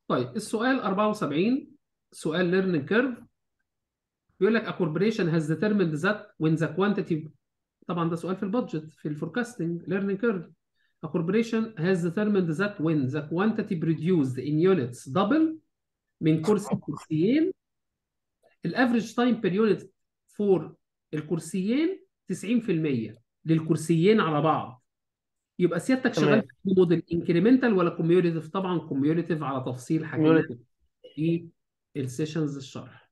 طيب السؤال 74 سؤال learning curve بيقول لك a corporation has determined that when the quantity طبعا ده سؤال في البادجت في الفوركاستنج learning curve a corporation has determined that when the quantity produced in units double من كرسي كرسيين الافريج تايم بير يونت فور الكرسيين 90% للكرسيين على بعض يبقى سيادتك شغال تمام في موديل انكريمنتال ولا كوميوليتيف طبعا كوميوليتيف على تفصيل حكيناه كوميونتي في السيشنز الشرح